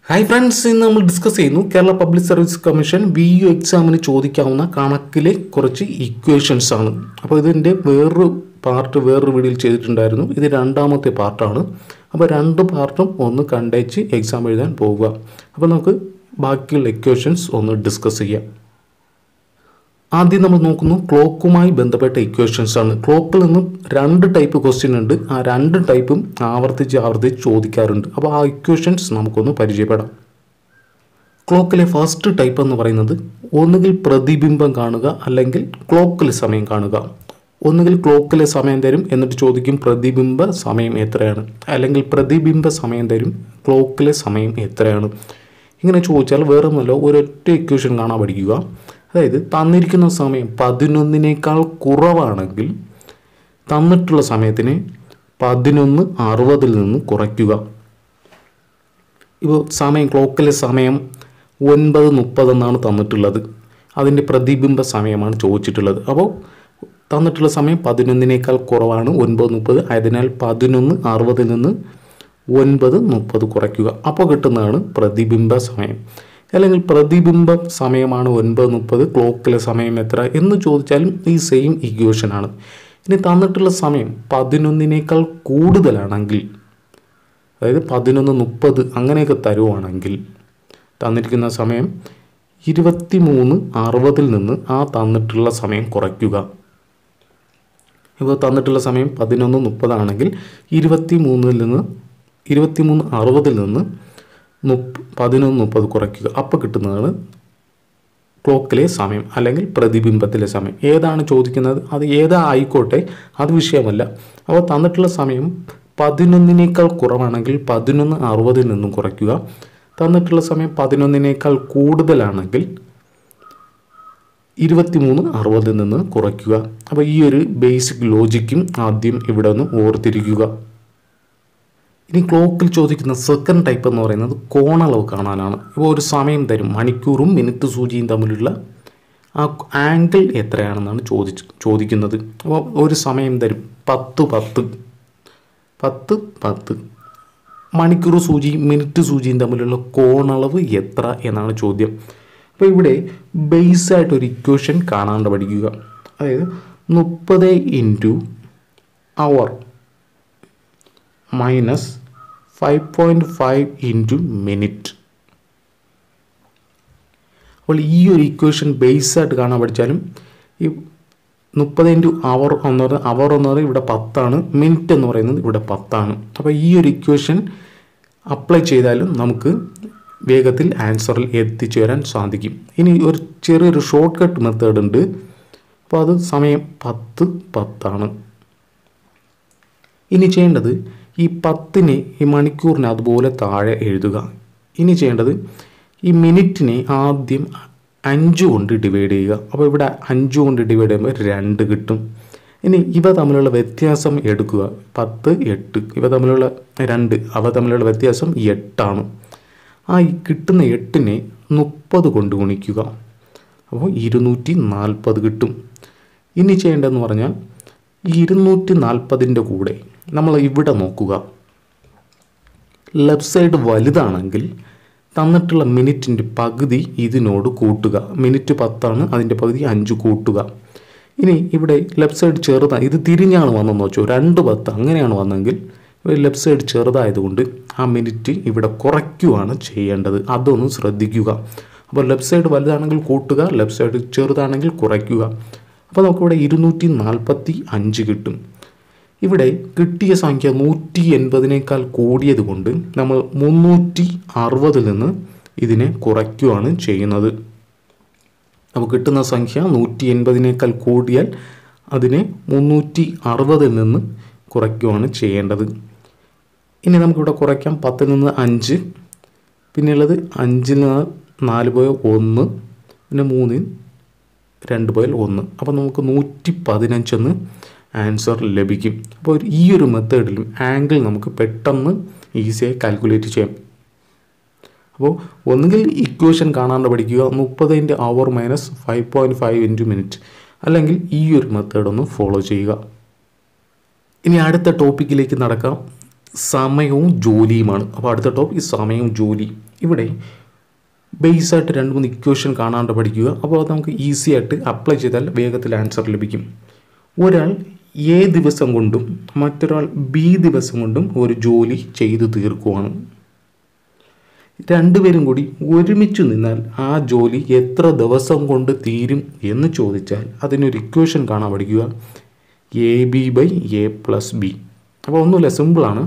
hi friends ഇന്ന് നമ്മൾ discuss ചെയ്യുന്നു Kerala public service commission V U എക്സാമിന് ചോദിക്കാവുന്ന കണക്കിലെ കുറച്ച് ഇക്വേഷൻസ് ആണ് അപ്പോൾ ഇതിൻ്റെ വേറൊരു പാർട്ട് വേറൊരു വീഡിയോയിൽ ചെയ്തിട്ടുണ്ടായിരുന്നു ഇത് രണ്ടാമത്തെ പാർട്ടാണ് അപ്പോൾ രണ്ട് പാർട്ടും ഒന്ന് കണ്ടേച്ച് എക്സാം എഴുതാൻ പോവുക അപ്പോൾ നമുക്ക് ബാക്കിയുള്ള ഇക്വേഷൻസ് ഒന്ന് ഡിസ്കസ് ചെയ്യാം ആദ്യം നമ്മൾ നോക്കുന്നു ക്ലോക്കുമായി ബന്ധപ്പെട്ട ഇക്വേഷൻസ് ആണ് ക്ലോക്കിൽ നിന്ന് രണ്ട് ടൈപ്പ് ക്വസ്റ്റ്യൻ ഉണ്ട് ആ രണ്ട് ടൈപ്പും ആവർത്തിച്ച് ആവർത്തിച്ച് ചോദിക്കാറുണ്ട് അപ്പോൾ ആ ഇക്വേഷൻസ് നമുക്കൊന്ന് പരിചയപ്പെടാം ക്ലോക്കിലെ ഫസ്റ്റ് ടൈപ്പ് എന്ന് പറയുന്നത് ഒന്നുകിൽ പ്രതിബിംബം കാണുക അല്ലെങ്കിൽ ക്ലോക്കിലെ സമയം കാണുക ഒന്നുകിൽ ക്ലോക്കിലെ സമയം തരും എന്നിട്ട് ചോദിക്കും പ്രതിബിംബ സമയം എത്രയാണ് അല്ലെങ്കിൽ പ്രതിബിംബ സമയം തരും ക്ലോക്കിലെ സമയം എത്രയാണ് ഇങ്ങനെ ചോദിച്ചാൽ വേറെ ഒന്നുമല്ല ഒരൊറ്റ ഇക്വേഷൻ കാണാൻ പഠിക്കുക അതായത് തന്നിരിക്കുന്ന സമയം പതിനൊന്നിനേക്കാൾ കുറവാണെങ്കിൽ തന്നിട്ടുള്ള സമയത്തിന് പതിനൊന്ന് അറുപതിൽ നിന്ന് കുറയ്ക്കുക ഇപ്പോൾ സമയം ക്ലോക്കിലെ സമയം ഒൻപത് മുപ്പതെന്നാണ് തന്നിട്ടുള്ളത് അതിൻ്റെ പ്രതിബിംബ സമയമാണ് ചോദിച്ചിട്ടുള്ളത് അപ്പോൾ തന്നിട്ടുള്ള സമയം പതിനൊന്നിനേക്കാൾ കുറവാണ് ഒൻപത് മുപ്പത് ആയതിനാൽ പതിനൊന്ന് അറുപതിൽ നിന്ന് ഒൻപത് മുപ്പത് കുറയ്ക്കുക അപ്പോൾ കിട്ടുന്നതാണ് പ്രതിബിംബ സമയം അല്ലെങ്കിൽ പ്രതിബിംബ സമയമാണ് ഒൻപത് മുപ്പത് ക്ലോക്കിലെ സമയം എത്ര എന്ന് ചോദിച്ചാലും ഈ സെയിം ഇക്വേഷനാണ് ഇനി തന്നിട്ടുള്ള സമയം പതിനൊന്നിനേക്കാൾ കൂടുതലാണെങ്കിൽ അതായത് പതിനൊന്ന് മുപ്പത് അങ്ങനെയൊക്കെ തരുവാണെങ്കിൽ തന്നിരിക്കുന്ന സമയം ഇരുപത്തി മൂന്ന് അറുപതിൽ നിന്ന് ആ തന്നിട്ടുള്ള സമയം കുറയ്ക്കുക ഇപ്പോൾ തന്നിട്ടുള്ള സമയം പതിനൊന്ന് മുപ്പതാണെങ്കിൽ ഇരുപത്തി മൂന്നിൽ നിന്ന് ഇരുപത്തി മൂന്ന് അറുപതിൽ നിന്ന് മുപ്പ പതിനൊന്ന് മുപ്പത് കുറയ്ക്കുക അപ്പോൾ കിട്ടുന്നതാണ് ക്ലോക്കിലെ സമയം അല്ലെങ്കിൽ പ്രതിബിംബത്തിലെ സമയം ഏതാണ് ചോദിക്കുന്നത് അത് ഏതാ ആയിക്കോട്ടെ അത് വിഷയമല്ല അപ്പോൾ തന്നിട്ടുള്ള സമയം പതിനൊന്നിനേക്കാൾ കുറവാണെങ്കിൽ പതിനൊന്ന് അറുപതിൽ നിന്നും കുറയ്ക്കുക തന്നിട്ടുള്ള സമയം പതിനൊന്നിനേക്കാൾ കൂടുതലാണെങ്കിൽ ഇരുപത്തിമൂന്ന് അറുപതിൽ നിന്ന് കുറയ്ക്കുക അപ്പോൾ ഈ ഒരു ബേസിക് ലോജിക്കും ആദ്യം ഇവിടെ ഒന്ന് ഓർത്തിരിക്കുക ഇനി ക്ലോക്കിൽ ചോദിക്കുന്ന സെക്കൻഡ് ടൈപ്പ് എന്ന് പറയുന്നത് കോണളവ് കാണാനാണ് ഇപ്പോൾ ഒരു സമയം തരും മണിക്കൂറും മിനിറ്റ് സൂചിയും തമ്മിലുള്ള ആ ആംഗിൾ എത്രയാണെന്നാണ് ചോദിച്ച് ചോദിക്കുന്നത് അപ്പോൾ ഒരു സമയം തരും പത്ത് പത്ത് പത്ത് പത്ത് മണിക്കൂർ സൂചിയും മിനിറ്റ് സൂചിയും തമ്മിലുള്ള കോണളവ് എത്ര എന്നാണ് ചോദ്യം അപ്പോൾ ഇവിടെ ബേസ് ആയിട്ട് ഒരു ഇക്വേഷൻ കാണാണ്ട് പഠിക്കുക അതായത് മുപ്പത് into hour minus five point five into minute അപ്പോൾ ഈ ഒരു ഇക്വേഷൻ ബേസ് ആയിട്ട് കാണാൻ പഠിച്ചാലും ഈ മുപ്പത് ഇൻറ്റു അവർ എന്ന് പറയുന്നത് അവർ എന്ന് പറയുന്നത് ഇവിടെ പത്താണ് മിനിറ്റ് എന്ന് പറയുന്നത് ഇവിടെ പത്താണ് അപ്പോൾ ഈ ഒരു ഇക്വേഷൻ അപ്ലൈ ചെയ്താലും നമുക്ക് വേഗത്തിൽ ആൻസറിൽ എത്തിച്ചേരാൻ സാധിക്കും ഇനി ഒരു ചെറിയൊരു ഷോർട്ട് കട്ട് മെത്തേഡ് ഉണ്ട് അപ്പോൾ അത് സമയം പത്ത് പത്താണ് ഇനി ചെയ്യേണ്ടത് ഈ പത്തിനെ ഈ മണിക്കൂറിനെ അതുപോലെ താഴെ എഴുതുക ഇനി ചെയ്യേണ്ടത് ഈ മിനിറ്റിനെ ആദ്യം അഞ്ച് കൊണ്ട് ഡിവൈഡ് ചെയ്യുക അപ്പോൾ ഇവിടെ അഞ്ച് കൊണ്ട് ഡിവൈഡ് ചെയ്യുമ്പോൾ രണ്ട് കിട്ടും ഇനി ഇവ തമ്മിലുള്ള വ്യത്യാസം എടുക്കുക പത്ത് എട്ട് ഇവ തമ്മിലുള്ള രണ്ട് അവ തമ്മിലുള്ള വ്യത്യാസം എട്ടാണ് ആ ഈ കിട്ടുന്ന എട്ടിനെ മുപ്പത് കൊണ്ട് ഗുണിക്കുക അപ്പോൾ ഇരുന്നൂറ്റി നാൽപ്പത് കിട്ടും ഇനി ചെയ്യേണ്ടതെന്ന് പറഞ്ഞാൽ ഈ ഇരുന്നൂറ്റി നാൽപ്പതിൻ്റെ കൂടെ നമ്മൾ ഇവിടെ നോക്കുക ലെഫ്റ്റ് സൈഡ് വലുതാണെങ്കിൽ തന്നിട്ടുള്ള മിനിറ്റിൻ്റെ പകുതി ഇതിനോട് കൂട്ടുക മിനിറ്റ് പത്താണ് അതിൻ്റെ പകുതി അഞ്ച് കൂട്ടുക ഇനി ഇവിടെ ലെഫ്റ്റ് സൈഡ് ചെറുതാണ് ഇത് തിരിഞ്ഞാണ് വന്നതെന്ന് വെച്ചോ രണ്ട് പത്ത് അങ്ങനെയാണ് വന്നതെങ്കിൽ ലെഫ്റ്റ് സൈഡ് ചെറുതായതുകൊണ്ട് ആ മിനിറ്റ് ഇവിടെ കുറയ്ക്കുകയാണ് ചെയ്യേണ്ടത് അതൊന്ന് ശ്രദ്ധിക്കുക അപ്പോൾ ലെഫ്റ്റ് സൈഡ് വലുതാണെങ്കിൽ കൂട്ടുക ലെഫ്റ്റ് സൈഡ് ചെറുതാണെങ്കിൽ കുറയ്ക്കുക അപ്പോൾ നമുക്കിവിടെ ഇരുന്നൂറ്റി നാൽപ്പത്തി അഞ്ച് കിട്ടും ഇവിടെ കിട്ടിയ സംഖ്യ നൂറ്റി എൺപതിനേക്കാൾ കൂടിയത് കൊണ്ട് നമ്മൾ മുന്നൂറ്റി അറുപതിൽ നിന്ന് ഇതിനെ കുറയ്ക്കുകയാണ് ചെയ്യുന്നത് അപ്പോൾ കിട്ടുന്ന സംഖ്യ നൂറ്റി എൺപതിനേക്കാൾ കൂടിയാൽ അതിനെ മുന്നൂറ്റി അറുപതിൽ നിന്ന് കുറയ്ക്കുകയാണ് ചെയ്യേണ്ടത് ഇനി നമുക്കിവിടെ കുറയ്ക്കാം പത്തിൽ നിന്ന് അഞ്ച് പിന്നെയുള്ളത് അഞ്ചിൽ നിന്ന് നാല് പോയ ഒന്ന് പിന്നെ മൂന്നിൽ രണ്ട് പോയാൽ ഒന്ന് അപ്പോൾ നമുക്ക് നൂറ്റി പതിനഞ്ചെന്ന് ആൻസർ ലഭിക്കും അപ്പോൾ ഈ ഒരു മെത്തേഡിലും ആംഗിൾ നമുക്ക് പെട്ടെന്ന് ഈസിയായി കാൽക്കുലേറ്റ് ചെയ്യാം അപ്പോൾ ഒന്നുകിൽ ഇക്വേഷൻ കാണാണ്ട് പഠിക്കുക മുപ്പത് into hour minus five point five into minute അല്ലെങ്കിൽ ഈ ഒരു മെത്തേഡ് ഒന്ന് ഫോളോ ചെയ്യുക ഇനി അടുത്ത ടോപ്പിക്കിലേക്ക് നടക്കാം സമയവും ജോലിയുമാണ് അപ്പോൾ അടുത്ത ടോപ്പിക് സമയവും ജോലി ഇവിടെ ബേസ് ആയിട്ട് രണ്ട് മൂന്ന് ഇക്വേഷൻ കാണാണ്ട് പഠിക്കുക അപ്പോൾ അത് നമുക്ക് ഈസി ആയിട്ട് അപ്ലൈ ചെയ്താൽ വേഗത്തിൽ ആൻസർ ലഭിക്കും ഒരാൾ എ ദിവസം കൊണ്ടും മറ്റൊരാൾ ബി ദിവസം കൊണ്ടും ഒരു ജോലി ചെയ്തു തീർക്കുവാണ് രണ്ടുപേരും കൂടി ഒരുമിച്ച് നിന്നാൽ ആ ജോലി എത്ര ദിവസം കൊണ്ട് തീരും എന്ന് ചോദിച്ചാൽ അതിനൊരു ഇക്വേഷൻ കാണാൻ പഠിക്കുക A B by A plus B അപ്പോൾ ഒന്നുമില്ല സിമ്പിളാണ്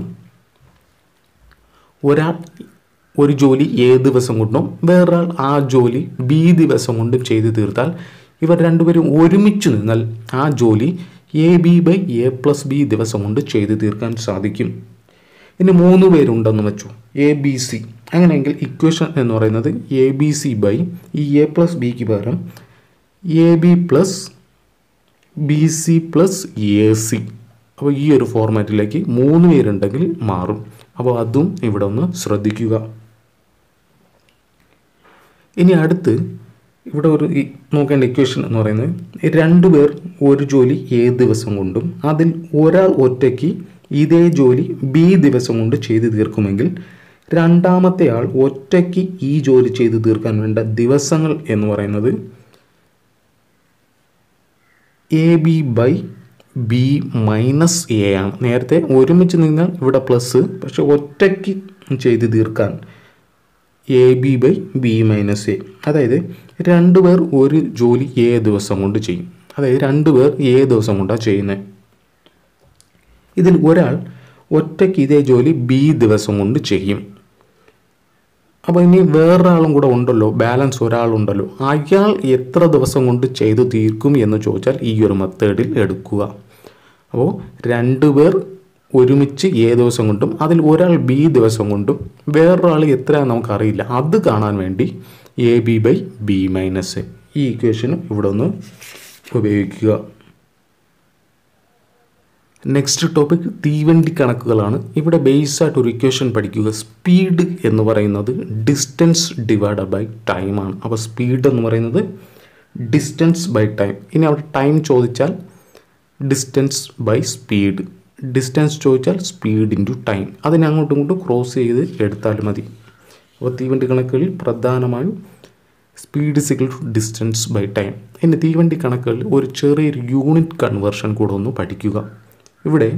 ഒരാൾ ഒരു ജോലി എ ദിവസം കൊണ്ടും വേറൊരാൾ ആ ജോലി ബി ദിവസം കൊണ്ടും ചെയ്തു തീർത്താൽ ഇവർ രണ്ടുപേരും ഒരുമിച്ച് നിന്നാൽ ആ ജോലി A B by A plus B ദിവസം കൊണ്ട് ചെയ്തു തീർക്കാൻ സാധിക്കും ഇനി മൂന്ന് പേരുണ്ടെന്ന് വെച്ചു എ ബി സി അങ്ങനെയെങ്കിൽ ഇക്വേഷൻ എന്ന് പറയുന്നത് എ ബി സി ബൈ ഈ എ പ്ലസ് ബിക്ക് പകരം A B plus B C plus A C അപ്പോൾ ഈ ഒരു ഫോർമാറ്റിലേക്ക് മൂന്ന് പേരുണ്ടെങ്കിൽ മാറും അപ്പോൾ അതും ഇവിടെ ഒന്ന് ശ്രദ്ധിക്കുക ഇനി അടുത്ത് ഇവിടെ ഒരു ഈ നോക്കേണ്ട ഇക്വേഷൻ എന്ന് പറയുന്നത് രണ്ട് പേർ ഒരു ജോലി ഏ ദിവസം കൊണ്ടും അതിൽ ഒരാൾ ഒറ്റയ്ക്ക് ഇതേ ജോലി ബി ദിവസം കൊണ്ട് ചെയ്തു തീർക്കുമെങ്കിൽ രണ്ടാമത്തെ ആൾ ഒറ്റയ്ക്ക് ഈ ജോലി ചെയ്തു തീർക്കാൻ വേണ്ട ദിവസങ്ങൾ എന്ന് പറയുന്നത് A B by B minus A ആണ് നേരത്തെ ഒരുമിച്ച് നിന്നാൽ ഇവിടെ പ്ലസ് പക്ഷെ ഒറ്റയ്ക്ക് ചെയ്ത് തീർക്കാൻ A B by B minus A അതായത് രണ്ട് പേർ ഒരു ജോലി ഏ ദിവസം കൊണ്ട് ചെയ്യും അതായത് രണ്ട് പേർ ഏ ദിവസം കൊണ്ടാണ് ചെയ്യുന്നത് ഇതിൽ ഒരാൾ ഒറ്റയ്ക്ക് ഇതേ ജോലി ബി ദിവസം കൊണ്ട് ചെയ്യും അപ്പോൾ ഇനി വേറൊരാളും കൂടെ ഉണ്ടല്ലോ ബാലൻസ് ഒരാളുണ്ടല്ലോ അയാൾ എത്ര ദിവസം കൊണ്ട് ചെയ്തു തീർക്കും എന്ന് ചോദിച്ചാൽ ഈ ഒരു മെത്തേഡിൽ എടുക്കുക അപ്പോൾ രണ്ടുപേർ ഒരുമിച്ച് ഏ ദിവസം കൊണ്ടും അതിൽ ഒരാൾ ബി ദിവസം കൊണ്ടും വേറൊരാൾ എത്രയാണെന്ന് നമുക്കറിയില്ല അത് കാണാൻ വേണ്ടി A B by B minus ഈ ഇക്വേഷനും ഇവിടെ ഒന്ന് ഉപയോഗിക്കുക നെക്സ്റ്റ് ടോപ്പിക് തീവണ്ടി കണക്കുകളാണ് ഇവിടെ ബേസ് ആയിട്ട് ഒരു ഇക്വേഷൻ പഠിക്കുക സ്പീഡ് എന്ന് പറയുന്നത് ഡിസ്റ്റൻസ് ഡിവൈഡ് ബൈ ടൈം ആണ് അപ്പോൾ സ്പീഡ് എന്ന് പറയുന്നത് ഡിസ്റ്റൻസ് ബൈ ടൈം ഇനി അവിടെ ടൈം ചോദിച്ചാൽ ഡിസ്റ്റൻസ് ബൈ സ്പീഡ് ഡിസ്റ്റൻസ് ചോദിച്ചാൽ സ്പീഡ് ഇൻറ്റു ടൈം അതിനെ അങ്ങോട്ടും ഇങ്ങോട്ടും ക്രോസ് ചെയ്ത് എടുത്താൽ മതി അപ്പോൾ തീവണ്ടി കണക്കുകളിൽ പ്രധാനമായും speed equal to distance by time ഇനി തീവണ്ടി കണക്കുകളിൽ ഒരു ചെറിയൊരു യൂണിറ്റ് കൺവേർഷൻ കൂടെ ഒന്ന് പഠിക്കുക ഇവിടെ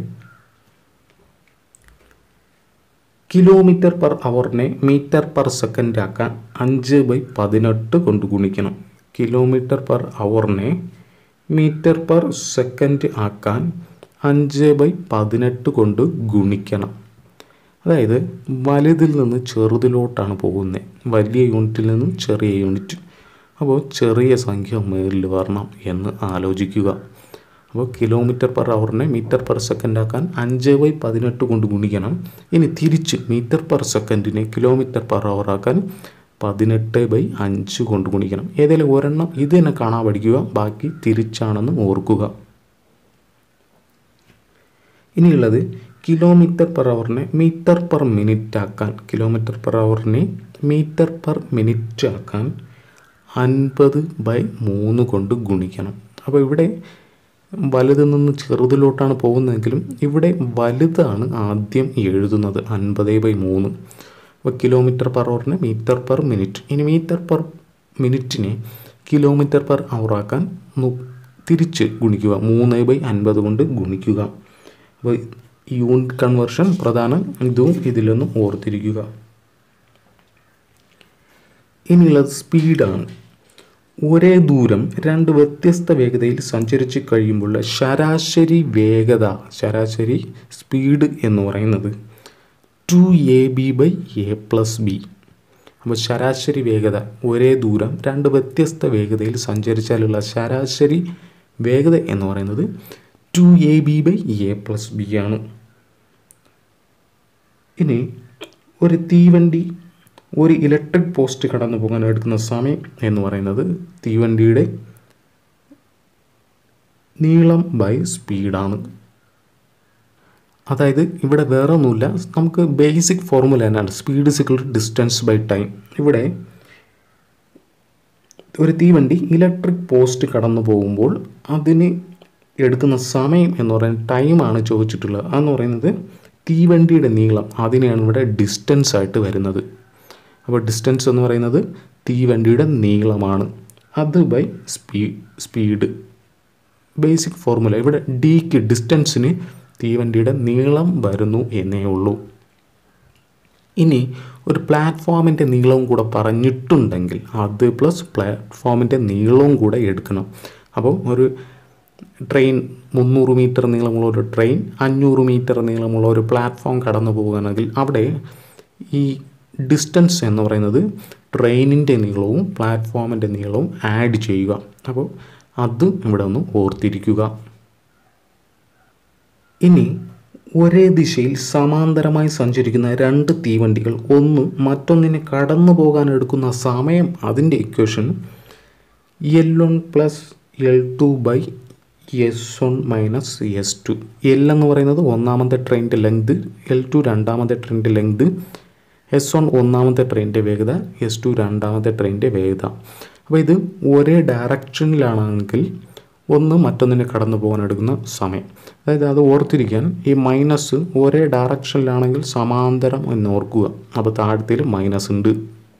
കിലോമീറ്റർ പെർ അവറിനെ മീറ്റർ പെർ സെക്കൻഡ് ആക്കാൻ അഞ്ച് ബൈ പതിനെട്ട് കൊണ്ട് ഗുണിക്കണം കിലോമീറ്റർ പെർ അവറിനെ മീറ്റർ പെർ സെക്കൻഡ് ആക്കാൻ അഞ്ച് ബൈ പതിനെട്ട് കൊണ്ട് ഗുണിക്കണം അതായത് വലുതിൽ നിന്ന് ചെറുതിലോട്ടാണ് പോകുന്നത് വലിയ യൂണിറ്റിൽ നിന്നും ചെറിയ യൂണിറ്റ് അപ്പോൾ ചെറിയ സംഖ്യ മേളിൽ വരണം എന്ന് ആലോചിക്കുക അപ്പോൾ കിലോമീറ്റർ പെർ അവറിനെ മീറ്റർ പെർ സെക്കൻഡ് ആക്കാൻ അഞ്ച് ബൈ പതിനെട്ട് കൊണ്ട് ഗുണിക്കണം ഇനി തിരിച്ച് മീറ്റർ പെർ സെക്കൻഡിനെ കിലോമീറ്റർ പെർ അവർ ആക്കാൻ പതിനെട്ട് ബൈ അഞ്ച് കൊണ്ട് ഗുണിക്കണം ഏതെങ്കിലും ഒരെണ്ണം ഇത് തന്നെ കാണാൻ പഠിക്കുക ബാക്കി തിരിച്ചാണെന്ന് ഓർക്കുക ഇനിയുള്ളത് കിലോമീറ്റർ പെർ അവറിനെ മീറ്റർ പെർ മിനിറ്റ് ആക്കാൻ കിലോമീറ്റർ പെർ അവറിനെ മീറ്റർ പെർ മിനിറ്റ് ആക്കാൻ അൻപത് ബൈ മൂന്ന് കൊണ്ട് ഗുണിക്കണം അപ്പോൾ ഇവിടെ വലുതിൽ നിന്ന് ചെറുതിലോട്ടാണ് പോകുന്നതെങ്കിലും ഇവിടെ വലുതാണ് ആദ്യം എഴുതുന്നത് അൻപത് ബൈ മൂന്ന് അപ്പോൾ കിലോമീറ്റർ പെർ അവറിനെ മീറ്റർ പെർ മിനിറ്റ് ഇനി മീറ്റർ പെർ മിനിറ്റിനെ കിലോമീറ്റർ പെർ അവർ ആക്കാൻ തിരിച്ച് ഗുണിക്കുക മൂന്ന് ബൈ അൻപത് കൊണ്ട് ഗുണിക്കുക അപ്പോൾ യൂണിറ്റ് കൺവേർഷൻ പ്രധാനം ഇതും ഇതിലൊന്നും ഓർത്തിരിക്കുക ഇനിയുള്ളത് സ്പീഡാണ് ഒരേ ദൂരം രണ്ട് വ്യത്യസ്ത വേഗതയിൽ സഞ്ചരിച്ച് കഴിയുമ്പോൾ ശരാശരി വേഗത ശരാശരി സ്പീഡ് എന്ന് പറയുന്നത് two A B by A plus B അപ്പോൾ ശരാശരി വേഗത ഒരേ ദൂരം രണ്ട് വ്യത്യസ്ത വേഗതയിൽ സഞ്ചരിച്ചാലുള്ള ശരാശരി വേഗത എന്ന് പറയുന്നത് two A B by A plus B ആണ് ഇനി ഒരു തീവണ്ടി ഒരു ഇലക്ട്രിക് പോസ്റ്റ് കടന്നു പോകാൻ എടുക്കുന്ന സമയം എന്ന് പറയുന്നത് തീവണ്ടിയുടെ നീളം ബൈ സ്പീഡാണ് അതായത് ഇവിടെ വേറെ ഒന്നുമില്ല നമുക്ക് ബേസിക് ഫോർമുല തന്നെയാണ് speed equal distance by time ഇവിടെ ഒരു തീവണ്ടി ഇലക്ട്രിക് പോസ്റ്റ് കടന്നു പോകുമ്പോൾ അതിന് എടുക്കുന്ന സമയം എന്ന് പറയുന്നത് ടൈമാണ് ചോദിച്ചിട്ടുള്ളത് അതെന്ന് പറയുന്നത് തീവണ്ടിയുടെ നീളം അതിനെയാണ് ഇവിടെ ഡിസ്റ്റൻസ് ആയിട്ട് വരുന്നത് അപ്പോൾ ഡിസ്റ്റൻസ് എന്ന് പറയുന്നത് തീവണ്ടിയുടെ നീളമാണ് അത് ബൈ സ്പീ സ്പീഡ് ബേസിക് ഫോർമുല ഇവിടെ ഡിക്ക് ഡിസ്റ്റൻസിന് തീവണ്ടിയുടെ നീളം വരുന്നു എന്നേ ഉള്ളൂ ഇനി ഒരു പ്ലാറ്റ്ഫോമിൻ്റെ നീളവും കൂടെ പറഞ്ഞിട്ടുണ്ടെങ്കിൽ അത് പ്ലസ് പ്ലാറ്റ്ഫോമിൻ്റെ നീളവും കൂടെ എടുക്കണം അപ്പോൾ ഒരു ട്രെയിൻ മുന്നൂറ് മീറ്റർ നീളമുള്ള ഒരു ട്രെയിൻ അഞ്ഞൂറ് മീറ്റർ നീളമുള്ള ഒരു പ്ലാറ്റ്ഫോം കടന്നു പോകുകയാണെങ്കിൽ അവിടെ ഈ ഡിസ്റ്റൻസ് എന്ന് പറയുന്നത് ട്രെയിനിൻ്റെ നീളവും പ്ലാറ്റ്ഫോമിൻ്റെ നീളവും ആഡ് ചെയ്യുക അപ്പോൾ അത് ഇവിടെ ഒന്ന് ഓർത്തിരിക്കുക ഇനി ഒരേ ദിശയിൽ സമാന്തരമായി സഞ്ചരിക്കുന്ന രണ്ട് തീവണ്ടികൾ ഒന്ന് മറ്റൊന്നിനെ കടന്നു പോകാൻ എടുക്കുന്ന സമയം അതിൻ്റെ equation L one plus L two by S one minus S two L എന്ന് പറയുന്നത് ഒന്നാമത്തെ ട്രെയിനിൻ്റെ ലെങ്ത് എൽ ടു രണ്ടാമത്തെ ട്രെയിനിൻ്റെ ലെങ്ത് എസ് വൺ ഒന്നാമത്തെ ട്രെയിനിൻ്റെ വേഗത എസ് ടു രണ്ടാമത്തെ ട്രെയിനിൻ്റെ വേഗത അപ്പോൾ ഇത് ഒരേ ഡയറക്ഷനിലാണെങ്കിൽ ഒന്ന് മറ്റൊന്നിനെ കടന്നു പോകാൻ എടുക്കുന്ന സമയം അതായത് അത് ഓർത്തിരിക്കാൻ ഈ മൈനസ് ഒരേ ഡയറക്ഷനിലാണെങ്കിൽ സമാന്തരം എന്ന് ഓർക്കുക അപ്പോൾ താഴത്തിൽ മൈനസ് ഉണ്ട്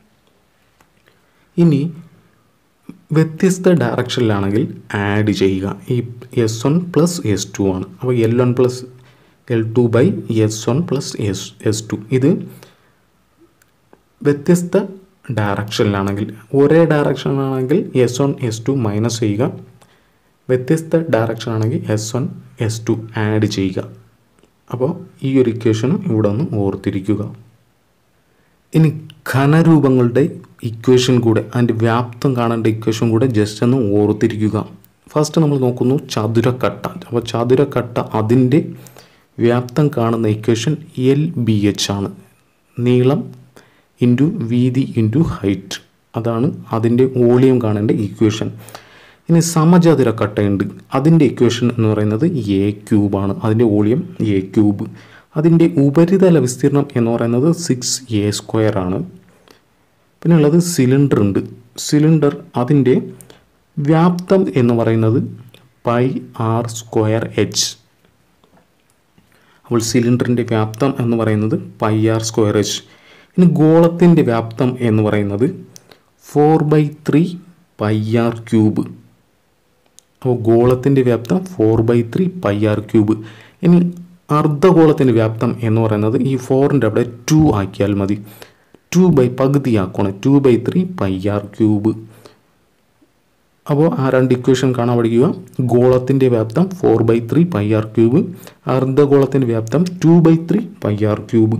ഇനി വ്യത്യസ്ത ഡയറക്ഷനിലാണെങ്കിൽ ആഡ് ചെയ്യുക ഈ S one plus S two ആണ് അപ്പോൾ L one plus L two by S one plus S S two ഇത് വ്യത്യസ്ത ഡയറക്ഷനിലാണെങ്കിൽ ഒരേ ഡയറക്ഷനിലാണെങ്കിൽ S one S two minus ചെയ്യുക വ്യത്യസ്ത ഡയറക്ഷൻ ആണെങ്കിൽ S one S two add ചെയ്യുക അപ്പോൾ ഈ ഒരു ഇക്വേഷനും ഇവിടെ ഒന്ന് ഓർത്തിരിക്കുക ഇനി ഘനരൂപങ്ങളുടെ ഇക്വേഷൻ കൂടെ അതിൻ്റെ വ്യാപ്തം കാണേണ്ട ഇക്വേഷൻ കൂടെ ജസ്റ്റ് ഒന്ന് ഓർത്തിരിക്കുക ഫസ്റ്റ് നമ്മൾ നോക്കുന്നു ചതുരക്കട്ട അപ്പോൾ ചതുരക്കട്ട അതിൻ്റെ വ്യാപ്തം കാണുന്ന ഇക്വേഷൻ എൽ ബി എച്ച് ആണ് നീളം ഇൻറ്റു വീതി ഇൻറ്റു ഹൈറ്റ് അതാണ് അതിൻ്റെ വോളിയം കാണേണ്ട ഇക്വേഷൻ ഇനി സമചതുര കട്ടയുണ്ട് അതിൻ്റെ ഇക്വേഷൻ എന്ന് പറയുന്നത് എ ക്യൂബാണ് അതിൻ്റെ വോളിയം എ ക്യൂബ് അതിൻ്റെ ഉപരിതല വിസ്തീർണം എന്ന് പറയുന്നത് സിക്സ് എ സ്ക്വയർ ആണ് പിന്നെ ഉള്ളത് സിലിണ്ടർ ഉണ്ട് സിലിണ്ടർ അതിൻ്റെ വ്യാപ്തം എന്ന് പറയുന്നത് പൈ ആർ സ്ക്വയർ എച്ച് അപ്പോൾ സിലിണ്ടറിൻ്റെ വ്യാപ്തം എന്ന് പറയുന്നത് പൈ ആർ സ്ക്വയർ എച്ച് ഇനി ഗോളത്തിൻ്റെ വ്യാപ്തം എന്ന് പറയുന്നത് four by three pi R cube അപ്പോൾ ഗോളത്തിൻ്റെ വ്യാപ്തം four by three pi R cube ഇനി അർദ്ധഗോളത്തിൻ്റെ വ്യാപ്തം എന്ന് പറയുന്നത് ഈ ഫോറിൻ്റെ അവിടെ ടു ആക്കിയാൽ മതി ടു ബൈ പകുതിയാക്കണം two by three pi R cube അപ്പോൾ ആ രണ്ട് ഇക്വേഷൻ കാണാൻ പഠിക്കുക ഗോളത്തിൻ്റെ വ്യാപ്തം four by three pi R cube അർദ്ധഗോളത്തിൻ്റെ വ്യാപ്തം two by three pi R cube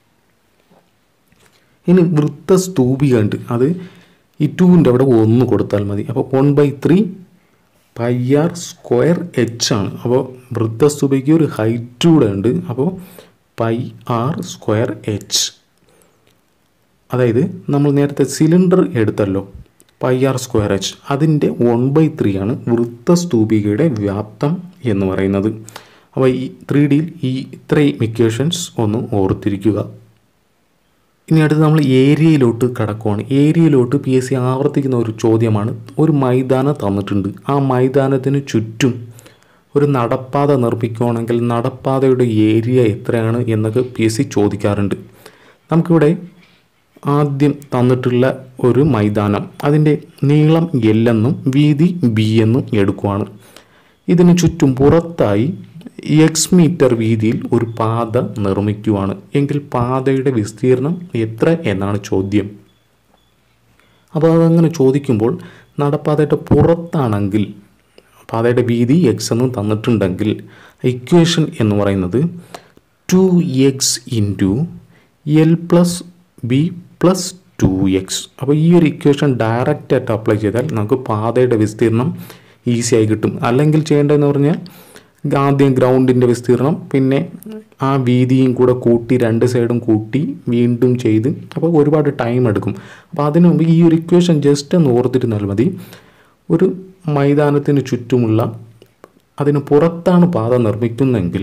ഇനി വൃത്തസ്തൂപിക ഉണ്ട് അത് ഈ ടൂവിൻ്റെ അവിടെ ഒന്ന് കൊടുത്താൽ മതി അപ്പോൾ one by three pi R square H ആണ് അപ്പോൾ വൃത്തസ്തൂപിക്ക് ഒരു ഹൈറ്റ് കൂടെ ഉണ്ട് അപ്പോൾ പൈ ആർ സ്ക്വയർ എച്ച് അതായത് നമ്മൾ നേരത്തെ സിലിണ്ടർ എടുത്തല്ലോ പൈ ആർ സ്ക്വയർ എച്ച് അതിൻ്റെ വൺ ബൈ ത്രീ ആണ് വൃത്തസ്തൂപികയുടെ വ്യാപ്തം എന്ന് പറയുന്നത് അപ്പോൾ ഈ ത്രീ ഡിയിൽ ഈ ഇത്രയും ഇക്വേഷൻസ് ഒന്ന് ഓർത്തിരിക്കുക ഇനി അടുത്ത് നമ്മൾ ഏരിയയിലോട്ട് കടക്കുവാണ് ഏരിയയിലോട്ട് പി എസ് സി ആവർത്തിക്കുന്ന ഒരു ചോദ്യമാണ് ഒരു മൈതാനം തന്നിട്ടുണ്ട് ആ മൈതാനത്തിന് ചുറ്റും ഒരു നടപ്പാത നിർമ്മിക്കുകയാണെങ്കിൽ നടപ്പാതയുടെ ഏരിയ എത്രയാണ് എന്നൊക്കെ പി എസ് സി ചോദിക്കാറുണ്ട് നമുക്കിവിടെ ആദ്യം തന്നിട്ടുള്ള ഒരു മൈതാനം അതിൻ്റെ നീളം എൽ എന്നും വീതി ബി എന്നും എടുക്കുവാണ് ഇതിന് ചുറ്റും പുറത്തായി എക്സ് മീറ്റർ വീതിയിൽ ഒരു പാത നിർമ്മിക്കുവാണ് എങ്കിൽ പാതയുടെ വിസ്തീർണം എത്ര എന്നാണ് ചോദ്യം അപ്പോൾ അതങ്ങനെ ചോദിക്കുമ്പോൾ നടപ്പാതയുടെ പുറത്താണെങ്കിൽ പാതയുടെ വീതി എക്സ് എന്ന് തന്നിട്ടുണ്ടെങ്കിൽ ഇക്വേഷൻ എന്ന് പറയുന്നത് two X into L plus B plus two X അപ്പോൾ ഈ ഒരു ഇക്വേഷൻ ഡയറക്റ്റ് ആയിട്ട് അപ്ലൈ ചെയ്താൽ നമുക്ക് പാതയുടെ വിസ്തീർണം ഈസി ആയി കിട്ടും അല്ലെങ്കിൽ ചെയ്യേണ്ടതെന്ന് പറഞ്ഞാൽ ആദ്യം ഗ്രൗണ്ടിൻ്റെ വിസ്തീർണം പിന്നെ ആ വീതിയും കൂടെ കൂട്ടി രണ്ട് സൈഡും കൂട്ടി വീണ്ടും ചെയ്ത് അപ്പോൾ ഒരുപാട് ടൈം എടുക്കും അപ്പോൾ അതിനു മുമ്പ് ഈ ഒരു ഇക്വേഷൻ ജസ്റ്റ് ഒന്ന് ഓർത്തിരുന്നാൽ മതി ഒരു മൈതാനത്തിന് ചുറ്റുമുള്ള അതിന് പുറത്താണ് പാത നിർമ്മിക്കുന്നതെങ്കിൽ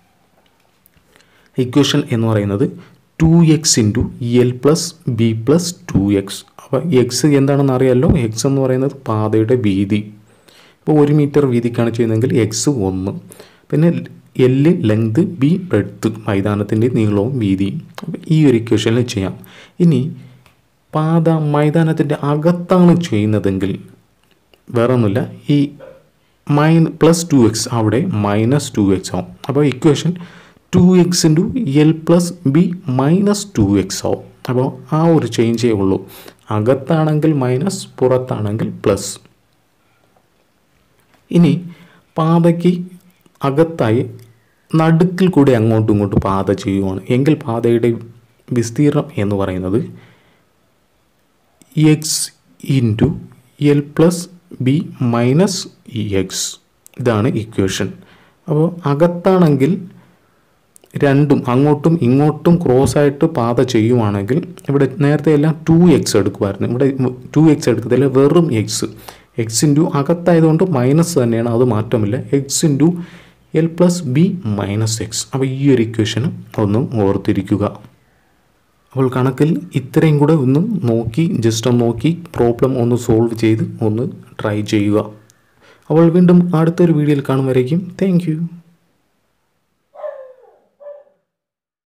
ഇക്വേഷൻ എന്ന് പറയുന്നത് two X into L plus B plus two X അപ്പോൾ എക്സ് എന്താണെന്ന് അറിയാമല്ലോ എക്സ് എന്ന് പറയുന്നത് പാതയുടെ വീതി ഇപ്പോൾ ഒരു മീറ്റർ വീതിക്കാണ് ചെയ്യുന്നതെങ്കിൽ എക്സ് ഒന്ന് പിന്നെ എല്ല് ലെങ്ത് ബി ബ്രെഡ്ത്ത് മൈതാനത്തിൻ്റെ നീളവും വീതിയും അപ്പോൾ ഈ ഒരു ഇക്വേഷനിൽ ചെയ്യാം ഇനി പാത മൈതാനത്തിൻ്റെ അകത്താണ് ചെയ്യുന്നതെങ്കിൽ വേറെ ഒന്നുമില്ല ഈ മൈൻ പ്ലസ് ടു എക്സ് അവിടെ മൈനസ് ടു എക്സ് ആവും അപ്പോൾ equation two X into L plus B minus two X ആവും അപ്പോൾ ആ ഒരു ചേഞ്ചേ ഉള്ളൂ അകത്താണെങ്കിൽ മൈനസ് പുറത്താണെങ്കിൽ പ്ലസ് ഇനി പാതയ്ക്ക് അകത്തായി നടുക്കിൽ കൂടി അങ്ങോട്ടും ഇങ്ങോട്ടും പാത ചെയ്യുവാണ് എങ്കിൽ പാതയുടെ വിസ്തീർണം എന്ന് പറയുന്നത് X into L plus B minus ഇ എക്സ് ഇതാണ് ഇക്വേഷൻ അപ്പോൾ അകത്താണെങ്കിൽ രണ്ടും അങ്ങോട്ടും ഇങ്ങോട്ടും ക്രോസ് ആയിട്ട് പാത ചെയ്യുവാണെങ്കിൽ ഇവിടെ നേരത്തെ എല്ലാം ടു എക്സ് എടുക്കുമായിരുന്നു ഇവിടെ ടു എക്സ് എടുക്കത്തില്ല വെറും എക്സ് എക്സ് ഇൻറ്റു അകത്തായതുകൊണ്ട് മൈനസ് തന്നെയാണ് അത് മാറ്റമില്ല X into L plus B minus X അപ്പോൾ ഈ ഒരു ഇക്വേഷനും ഒന്ന് ഓർത്തിരിക്കുക അപ്പോൾ കണക്കിൽ ഇത്രയും കൂടെ ഒന്ന് നോക്കി ജസ്റ്റ് ഒന്ന് നോക്കി പ്രോബ്ലം ഒന്ന് സോൾവ് ചെയ്ത് ഒന്ന് ട്രൈ ചെയ്യുക അപ്പോൾ വീണ്ടും അടുത്തൊരു വീഡിയോയിൽ കാണും വരേക്കും താങ്ക്